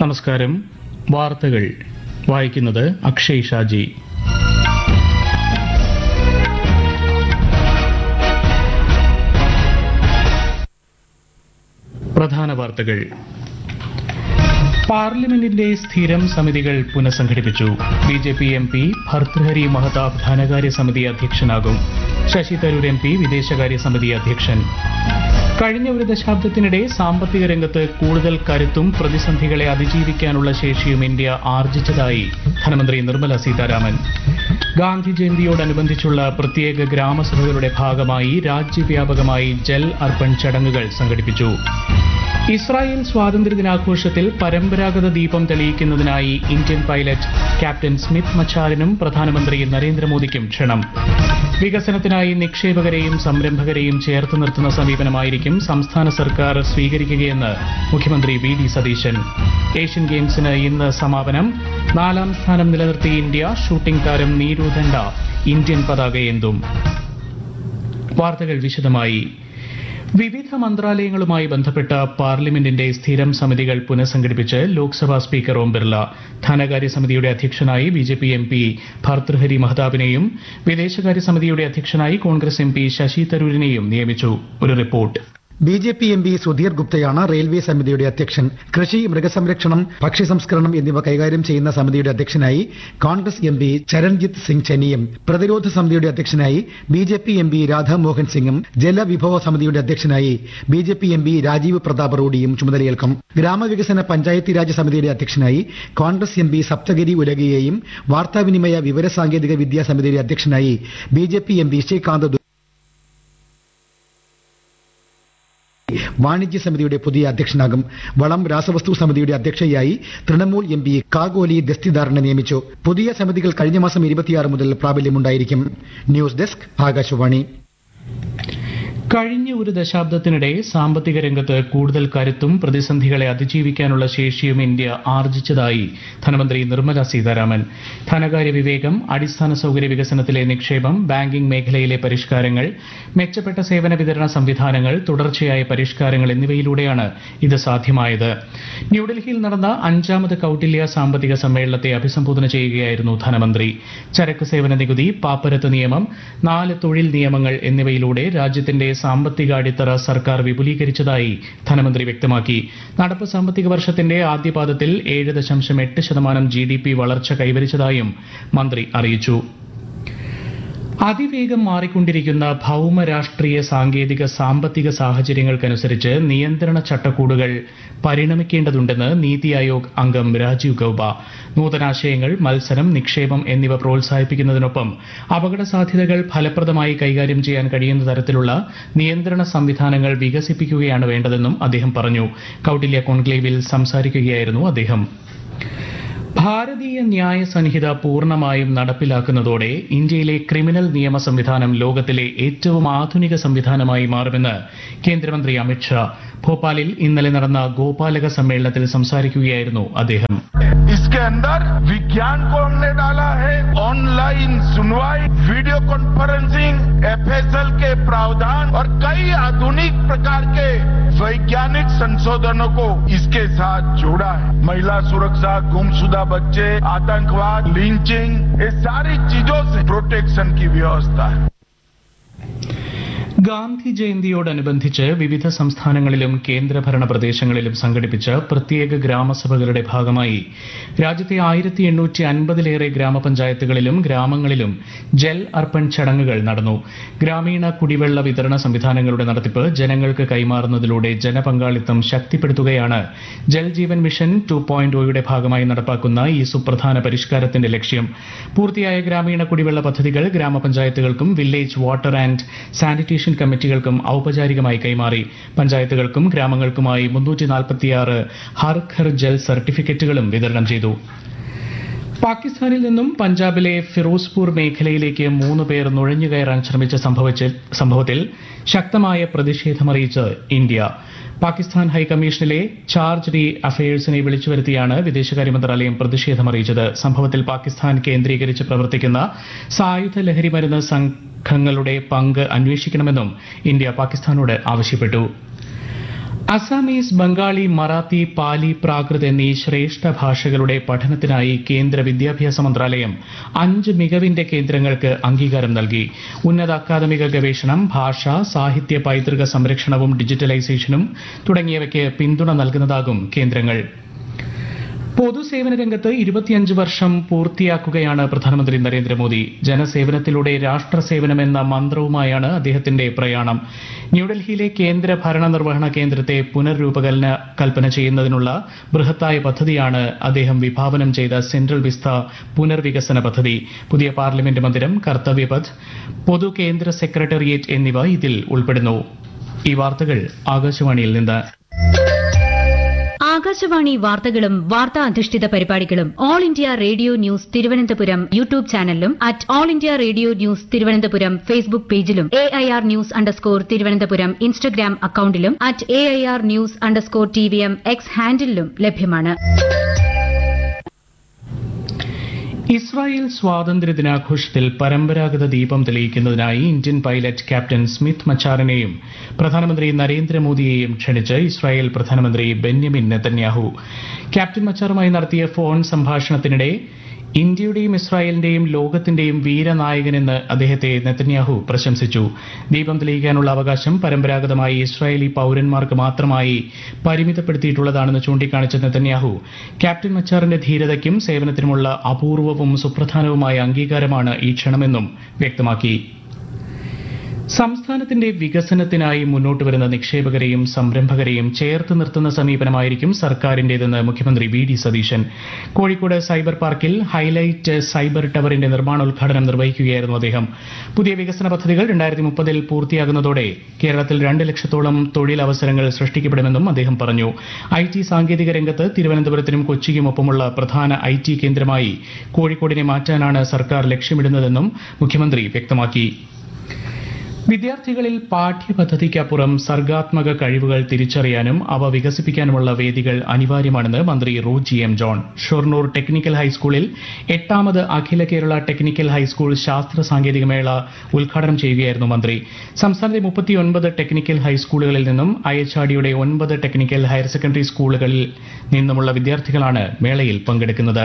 നമസ്കാരം വാർത്തകൾ വായിക്കുന്നത് അക്ഷയ് ഷാജി പ്രധാന വാർത്തകൾ പാർലമെന്റിന്റെ സ്ഥിരം സമിതികൾ പുനഃസംഘടിപ്പിച്ചു B J P M P Bhartruhari Mahtab ധനകാര്യ സമിതി അധ്യക്ഷനാകും ശശി തരൂർ എം പി വിദേശകാര്യ സമിതി അധ്യക്ഷൻ കഴിഞ്ഞ ഒരു ദശാബ്ദത്തിനിടെ സാമ്പത്തിക രംഗത്ത് കൂടുതൽ കരുത്തും പ്രതിസന്ധികളെ അതിജീവിക്കാനുള്ള ശേഷിയും ഇന്ത്യ ആർജിച്ചതായി ധനമന്ത്രി നിർമ്മല സീതാരാമൻ ഗാന്ധി ജയന്തിയോടനുബന്ധിച്ചുള്ള പ്രത്യേക ഗ്രാമസഭകളുടെ ഭാഗമായി രാജ്യവ്യാപകമായി ജൽ അർപ്പൺ ചടങ്ങുകൾ സംഘടിപ്പിച്ചു ഇസ്രായേൽ സ്വാതന്ത്ര്യദിനാഘോഷത്തിൽ പരമ്പരാഗത ദീപം തെളിയിക്കുന്നതിനായി ഇന്ത്യൻ പൈലറ്റ് ക്യാപ്റ്റൻ സ്മിത്ത് മച്ചാറിനും പ്രധാനമന്ത്രി നരേന്ദ്രമോദിക്കും ക്ഷണം വികസനത്തിനായി നിക്ഷേപകരെയും സംരംഭകരെയും ചേർത്ത് നിർത്തുന്ന സമീപനമായിരിക്കും സംസ്ഥാന സർക്കാർ സ്വീകരിക്കുകയെന്ന് മുഖ്യമന്ത്രി വി ഡി സതീശൻ ഏഷ്യൻ ഗെയിംസിന് ഇന്ന് സമാപനം നാലാം സ്ഥാനം നിലനിർത്തി ഇന്ത്യ ഷൂട്ടിംഗ് താരം നീരു ദണ്ഡ ഇന്ത്യൻ പതാകയേന്തും വാർത്തകൾ വിശദമായി വിവിധ മന്ത്രാലയങ്ങളുമായി ബന്ധപ്പെട്ട പാർലമെന്റിന്റെ സ്ഥിരം സമിതികൾ പുനഃസംഘടിപ്പിച്ച് ലോക്സഭാ സ്പീക്കർ ഓം ബിർല ധനകാര്യ സമിതിയുടെ അധ്യക്ഷനായി B J P M P Bhartruhari മഹതാബിനെയും വിദേശകാര്യ സമിതിയുടെ അധ്യക്ഷനായി കോൺഗ്രസ് എം പി ശശി തരൂരിനെയും നിയമിച്ചു ഒരു report B J P M P Sudhir ഗുപ്തയാണ് റെയിൽവേ സമിതിയുടെ അധ്യക്ഷൻ കൃഷി മൃഗസംരക്ഷണം ഭക്ഷ്യസംസ്കരണം എന്നിവ കൈകാര്യം ചെയ്യുന്ന സമിതിയുടെ അധ്യക്ഷനായി കോൺഗ്രസ് എം പി ചരൺജിത്ത് സിംഗ് ചെന്നിയും പ്രതിരോധ സമിതിയുടെ അധ്യക്ഷനായി B J P M P Radha Mohan സിംഗും ജലവിഭവ സമിതിയുടെ അധ്യക്ഷനായി B J P M P Rajiv Pratap റൂഡിയും ചുമതലയേൽക്കും ഗ്രാമവികസന പഞ്ചായത്തി രാജ് സമിതിയുടെ അധ്യക്ഷനായി കോൺഗ്രസ് എം പി സപ്തഗിരി ഉലകിയെയും വാർത്താവിനിമയ വിവരസാങ്കേതിക വിദ്യാ സമിതിയുടെ അധ്യക്ഷനായി B J P M P Srikant വാണിജ്യ സമിതിയുടെ പുതിയ അധ്യക്ഷനാകും വളം രാസവസ്തു സമിതിയുടെ അധ്യക്ഷയായി തൃണമൂൽ എം പി കാഗോലി ദസ്തിദാറിനെ നിയമിച്ചു പുതിയ സമിതികൾ കഴിഞ്ഞ മാസം ഇരുപത്തിയാറ് മുതൽ പ്രാബല്യമുണ്ടായിരിക്കും ന്യൂസ് ഡെസ്ക് ആകാശവാണി കഴിഞ്ഞ ഒരു ദശാബ്ദത്തിനിടെ സാമ്പത്തിക രംഗത്ത് കൂടുതൽ കരുത്തും പ്രതിസന്ധികളെ അതിജീവിക്കാനുള്ള ശേഷിയും ഇന്ത്യ ആർജിച്ചതായി ധനമന്ത്രി നിർമ്മല സീതാരാമൻ ധനകാര്യ വിവേകം അടിസ്ഥാന സൌകര്യ വികസനത്തിലെ നിക്ഷേപം ബാങ്കിംഗ് മേഖലയിലെ പരിഷ്കാരങ്ങൾ മെച്ചപ്പെട്ട സേവന വിതരണ സംവിധാനങ്ങൾ തുടർച്ചയായ പരിഷ്കാരങ്ങൾ എന്നിവയിലൂടെയാണ് ഇത് സാധ്യമായത് ന്യൂഡൽഹിയിൽ നടന്ന അഞ്ചാമത് കൌട്ടില്യ സാമ്പത്തിക സമ്മേളനത്തെ അഭിസംബോധന ചെയ്യുകയായിരുന്നു ധനമന്ത്രി ചരക്ക് സേവന നികുതി പാപ്പരത്ത് നിയമം നാല് തൊഴിൽ നിയമങ്ങൾ എന്നിവയിലൂടെ രാജ്യത്തിന്റെ സാമ്പത്തിക അടിത്തറ സർക്കാർ വിപുലീകരിച്ചതായി ധനമന്ത്രി വ്യക്തമാക്കി നടപ്പ് സാമ്പത്തിക വർഷത്തിന്റെ ആദ്യപാദത്തിൽ ഏഴ് ദശാംശം എട്ട് ശതമാനം ജി ഡി പി വളർച്ച കൈവരിച്ചതായും മന്ത്രി അറിയിച്ചു അതിവേഗം മാറിക്കൊണ്ടിരിക്കുന്ന ഭൌമ രാഷ്ട്രീയ സാങ്കേതിക സാമ്പത്തിക സാഹചര്യങ്ങൾക്കനുസരിച്ച് നിയന്ത്രണ ചട്ടക്കൂടുകൾ പരിണമിക്കേണ്ടതുണ്ടെന്ന് നീതി ആയോഗ് അംഗം രാജീവ് ഗൌബ നൂതനാശയങ്ങൾ മത്സരം നിക്ഷേപം എന്നിവ പ്രോത്സാഹിപ്പിക്കുന്നതിനൊപ്പം അപകട സാധ്യതകൾ ഫലപ്രദമായി കൈകാര്യം ചെയ്യാൻ കഴിയുന്ന തരത്തിലുള്ള നിയന്ത്രണ സംവിധാനങ്ങൾ വികസിപ്പിക്കുകയാണ് വേണ്ടതെന്നും അദ്ദേഹം പറഞ്ഞു കൌട്ടില്യ കോൺക്ലേവിൽ സംസാരിക്കുകയായിരുന്നു അദ്ദേഹം ഭാരതീയ ന്യായ സംഹിത പൂർണ്ണമായും നടപ്പിലാക്കുന്നതോടെ ഇന്ത്യയിലെ ക്രിമിനൽ നിയമ സംവിധാനം ലോകത്തിലെ ഏറ്റവും ആധുനിക സംവിധാനമായി മാറുമെന്ന് കേന്ദ്രമന്ത്രി അമിത്ഷാ ഭോപ്പാലിൽ ഇന്നലെ നടന്ന ഗോപാലക സമ്മേളനത്തിൽ സംസാരിക്കുകയായിരുന്നു അദ്ദേഹം इसके अंदर विज्ञान को हमने डाला है ऑनलाइन सुनवाई वीडियो कॉन्फ्रेंसिंग एफएसएल के प्रावधान और कई आधुनिक प्रकार के वैज्ञानिक संशोधनों को इसके साथ जोड़ा है महिला सुरक्षा गुमशुदा बच्चे आतंकवाद लिंचिंग ये सारी चीजों से प्रोटेक्शन की व्यवस्था है ഗാന്ധി ജയന്തിയോടനുബന്ധിച്ച് വിവിധ സംസ്ഥാനങ്ങളിലും കേന്ദ്രഭരണ പ്രദേശങ്ങളിലും സംഘടിപ്പിച്ച പ്രത്യേക ഗ്രാമസഭകളുടെ ഭാഗമായി രാജ്യത്തെ ആയിരത്തി എണ്ണൂറ്റി അൻപതിലേറെ ഗ്രാമപഞ്ചായത്തുകളിലും ഗ്രാമങ്ങളിലും ജൽ അർപ്പൺ ചടങ്ങുകൾ നടന്നു ഗ്രാമീണ കുടിവെള്ള വിതരണ സംവിധാനങ്ങളുടെ നടത്തിപ്പ് ജനങ്ങൾക്ക് കൈമാറുന്നതിലൂടെ ജനപങ്കാളിത്തം ശക്തിപ്പെടുത്തുകയാണ് Jal Jeevan mission two point ഒയുടെ ഭാഗമായി നടപ്പാക്കുന്ന ഈ സുപ്രധാന പരിഷ്കാരത്തിന്റെ ലക്ഷ്യം പൂർത്തിയായ ഗ്രാമീണ കുടിവെള്ള പദ്ധതികൾ ഗ്രാമപഞ്ചായത്തുകൾക്കും വില്ലേജ് വാട്ടർ ആൻഡ് സാനിറ്റേഷൻ കമ്മിറ്റികൾക്കും ഔപചാരികമായി കൈമാറി പഞ്ചായത്തുകൾക്കും ഗ്രാമങ്ങൾക്കുമായി മുന്നൂറ്റി നാൽപ്പത്തിയാറ് ഹർ ഘർ ജൽ സർട്ടിഫിക്കറ്റുകളും വിതരണം ചെയ്തു പാകിസ്ഥാനിൽ നിന്നും പഞ്ചാബിലെ ഫിറോസ്പൂർ മേഖലയിലേക്ക് മൂന്ന് പേർ നുഴഞ്ഞുകയറാൻ ശ്രമിച്ച സംഭവിച്ച- സംഭവത്തിൽ ശക്തമായ പ്രതിഷേധമറിയിച്ച് ഇന്ത്യ പാകിസ്ഥാൻ ഹൈക്കമ്മീഷനിലെ ചാർജ് ഡി അഫയേഴ്സിനെ വിളിച്ചു വരുത്തിയാണ് വിദേശകാര്യ മന്ത്രാലയം പ്രതിഷേധമറിയിച്ചത് സംഭവത്തിൽ പാകിസ്ഥാൻ കേന്ദ്രീകരിച്ച് പ്രവർത്തിക്കുന്ന സായുധ ലഹരി മരുന്ന് സംഘങ്ങളുടെ പങ്ക് അന്വേഷിക്കണമെന്നും ഇന്ത്യ പാകിസ്ഥാനോട് ആവശ്യപ്പെട്ടു അസാമീസ് ബംഗാളി മറാത്തി പാലി പ്രാകൃത് എന്നീ ശ്രേഷ്ഠ ഭാഷകളുടെ പഠനത്തിനായി കേന്ദ്ര വിദ്യാഭ്യാസ മന്ത്രാലയം അഞ്ച് മികവിന്റെ കേന്ദ്രങ്ങൾക്ക് അംഗീകാരം നൽകി ഉന്നത അക്കാദമിക ഗവേഷണം ഭാഷ സാഹിത്യ പൈതൃക സംരക്ഷണവും ഡിജിറ്റലൈസേഷനും തുടങ്ങിയവയ്ക്ക് പിന്തുണ നൽകുന്നതാകും കേന്ദ്രങ്ങൾ പൊതുസേവന രംഗത്ത് ഇരുപത്തിയഞ്ച് വർഷം പൂർത്തിയാക്കുകയാണ് പ്രധാനമന്ത്രി നരേന്ദ്രമോദി ജനസേവനത്തിലൂടെ രാഷ്ട്രസേവനം എന്ന മന്ത്രവുമായാണ് അദ്ദേഹത്തിന്റെ പ്രയാണം ന്യൂഡൽഹിയിലെ കേന്ദ്ര ഭരണ നിർവഹണ കേന്ദ്രത്തെ പുനർരൂപകൽപ്പന കൽപ്പന ചെയ്യുന്നതിനുള്ള ബൃഹത്തായ പദ്ധതിയാണ് അദ്ദേഹം വിഭാവനം ചെയ്ത സെൻട്രൽ വിസ്ത പുനർവികസന പദ്ധതി പുതിയ പാർലമെന്റ് മന്ദിരം കർത്തവ്യപഥ് പൊതു കേന്ദ്ര സെക്രട്ടേറിയറ്റ് എന്നിവ ഇതിൽ ഉൾപ്പെടുന്നു ഈ വാർത്തകൾ ആകാശവാണിയിൽ നിന്ന് ആകാശവാണി വാർത്തകളും വാർത്താ അധിഷ്ഠിത പരിപാടികളും all India radio news Thiruvananthapuram YouTube ചാനലിലും at all India radio news Thiruvananthapuram Facebook പേജിലും A I R news underscore Thiruvananthapuram Instagram അക്കൌണ്ടിലും at A I R news underscore T V M X ഹാൻഡിലും ലഭ്യമാണ് ഇസ്രായേൽ സ്വാതന്ത്ര്യ ദിനാഘോഷത്തിൽ പരമ്പരാഗത ദീപം തെളിയിക്കുന്നതിനായി ഇന്ത്യൻ പൈലറ്റ് ക്യാപ്റ്റൻ സ്മിത്ത് മച്ചാറിനെയും പ്രധാനമന്ത്രി നരേന്ദ്രമോദിയെയും ക്ഷണിച്ച് ഇസ്രായേൽ പ്രധാനമന്ത്രി ബെന്യമിൻ നെതന്യാഹു ക്യാപ്റ്റൻ മച്ചാറുമായി നടത്തിയ ഫോൺ സംഭാഷണത്തിനിടെ ഇന്ത്യയുടെയും ഇസ്രായേലിന്റെയും ലോകത്തിന്റെയും വീരനായകനെന്ന് അദ്ദേഹത്തെ നെതന്യാഹു പ്രശംസിച്ചു ദീപം തെളിയിക്കാനുള്ള അവകാശം പരമ്പരാഗതമായി ഇസ്രായേലി പൌരന്മാർക്ക് മാത്രമായി പരിമിതപ്പെടുത്തിയിട്ടുള്ളതാണെന്ന് ചൂണ്ടിക്കാണിച്ച നെതന്യാഹു ക്യാപ്റ്റൻ മച്ചാറിന്റെ ധീരതയ്ക്കും സേവനത്തിനുമുള്ള അപൂർവവും സുപ്രധാനവുമായ അംഗീകാരമാണ് ഈ ക്ഷണമെന്നും വ്യക്തമാക്കി സംസ്ഥാനത്തിന്റെ വികസനത്തിനായി മുന്നോട്ട് വരുന്ന നിക്ഷേപകരെയും സംരംഭകരെയും ചേർത്ത് നിർത്തുന്ന സമീപനമായിരിക്കും സർക്കാരിന്റേതെന്ന് മുഖ്യമന്ത്രി V D Satheesan Kozhikode cyber പാർക്കിൽ ഹൈലൈറ്റ് സൈബർ ടവറിന്റെ നിർമ്മാണോദ്ഘാടനം നിർവഹിക്കുകയായിരുന്നു അദ്ദേഹം പുതിയ വികസന പദ്ധതികൾ രണ്ടായിരത്തി മുപ്പതിൽ പൂർത്തിയാകുന്നതോടെ കേരളത്തിൽ രണ്ട് ലക്ഷത്തോളം തൊഴിലവസരങ്ങൾ സൃഷ്ടിക്കപ്പെടുമെന്നും അദ്ദേഹം പറഞ്ഞു ഐ ടി സാങ്കേതിക രംഗത്ത് തിരുവനന്തപുരത്തിനും കൊച്ചിക്കുമൊപ്പമുള്ള പ്രധാന ഐ ടി കേന്ദ്രമായി കോഴിക്കോടിനെ മാറ്റാനാണ് സർക്കാർ ലക്ഷ്യമിടുന്നതെന്നും മുഖ്യമന്ത്രി വ്യക്തമാക്കി വിദ്യാർത്ഥികളിൽ പാഠ്യപദ്ധതിക്കപ്പുറം സർഗാത്മക കഴിവുകൾ തിരിച്ചറിയാനും അവ വികസിപ്പിക്കാനുമുള്ള വേദികൾ അനിവാര്യമാണെന്ന് മന്ത്രി Roji M John Shoranur technical ഹൈസ്കൂളിൽ എട്ടാമത് അഖില കേരള ടെക്നിക്കൽ ഹൈസ്കൂൾ ശാസ്ത്ര സാങ്കേതിക മേള ഉദ്ഘാടനം ചെയ്യുകയായിരുന്നു മന്ത്രി സംസ്ഥാനത്തെ മുപ്പത്തിയൊൻപത് ടെക്നിക്കൽ ഹൈസ്കൂളുകളിൽ നിന്നും ഐഎച്ച്ആർഡിയുടെ ഒൻപത് ടെക്നിക്കൽ ഹയർ സെക്കൻഡറി സ്കൂളുകളിൽ നിന്നുമുള്ള വിദ്യാർത്ഥികളാണ് മേളയിൽ പങ്കെടുക്കുന്നത്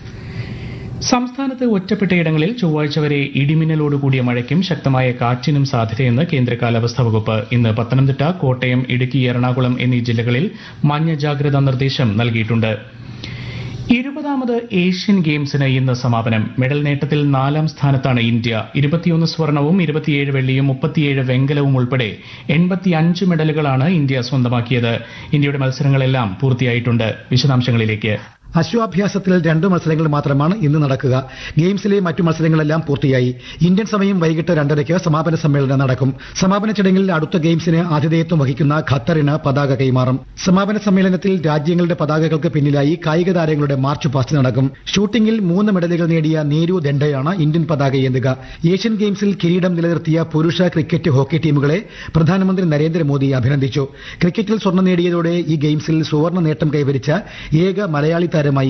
സംസ്ഥാനത്ത് ഒറ്റപ്പെട്ടയിടങ്ങളിൽ ചൊവ്വാഴ്ച വരെ ഇടിമിന്നലോടുകൂടിയ മഴയ്ക്കും ശക്തമായ കാറ്റിനും സാധ്യതയെന്ന് കേന്ദ്ര കാലാവസ്ഥാ വകുപ്പ് ഇന്ന് പത്തനംതിട്ട കോട്ടയം ഇടുക്കി എറണാകുളം എന്നീ ജില്ലകളിൽ മഞ്ഞ ജാഗ്രതാ നിർദ്ദേശം നൽകിയിട്ടുണ്ട് ഇരുപതാമത് ഏഷ്യൻ ഗെയിംസിന് ഇന്ന് സമാപനം മെഡൽ നേട്ടത്തിൽ നാലാം സ്ഥാനത്താണ് ഇന്ത്യ ഇരുപത്തിയൊന്ന് സ്വർണവും ഇരുപത്തിയേഴ് വെള്ളിയും മുപ്പത്തിയേഴ് വെങ്കലവും ഉൾപ്പെടെ എൺപത്തിയഞ്ച് മെഡലുകളാണ് ഇന്ത്യ സ്വന്തമാക്കിയത് ഇന്ത്യയുടെ മത്സരങ്ങളെല്ലാം പൂർത്തിയായിട്ടുണ്ട് വിശദാംശങ്ങളിലേക്ക് അശ്വാഭ്യാസത്തിൽ രണ്ട് മത്സരങ്ങൾ മാത്രമാണ് ഇന്ന് നടക്കുക ഗെയിംസിലെ മറ്റു മത്സരങ്ങളെല്ലാം പൂർത്തിയായി ഇന്ത്യൻ സമയം വൈകിട്ട് രണ്ടരയ്ക്ക് സമാപന സമ്മേളനം നടക്കും സമാപന ചടങ്ങിൽ അടുത്ത ഗെയിംസിന് ആതിഥേയത്വം വഹിക്കുന്ന ഖത്തറിന് പതാക കൈമാറും സമാപന സമ്മേളനത്തിൽ രാജ്യങ്ങളുടെ പതാകകൾക്ക് പിന്നിലായി കായിക താരങ്ങളുടെ മാർച്ച് പാസ്റ്റ് നടക്കും ഷൂട്ടിംഗിൽ മൂന്ന് മെഡലുകൾ നേടിയ നീരു ദണ്ഡയാണ് ഇന്ത്യൻ പതാകയേന്തുക ഏഷ്യൻ ഗെയിംസിൽ കിരീടം നിലനിർത്തിയ പുരുഷ ക്രിക്കറ്റ് ഹോക്കി ടീമുകളെ പ്രധാനമന്ത്രി നരേന്ദ്രമോദി അഭിനന്ദിച്ചു ക്രിക്കറ്റിൽ സ്വർണ്ണം നേടിയതോടെ ഈ ഗെയിംസിൽ സുവർണ്ണ നേട്ടം കൈവരിച്ച ഏക മലയാളി താരമായി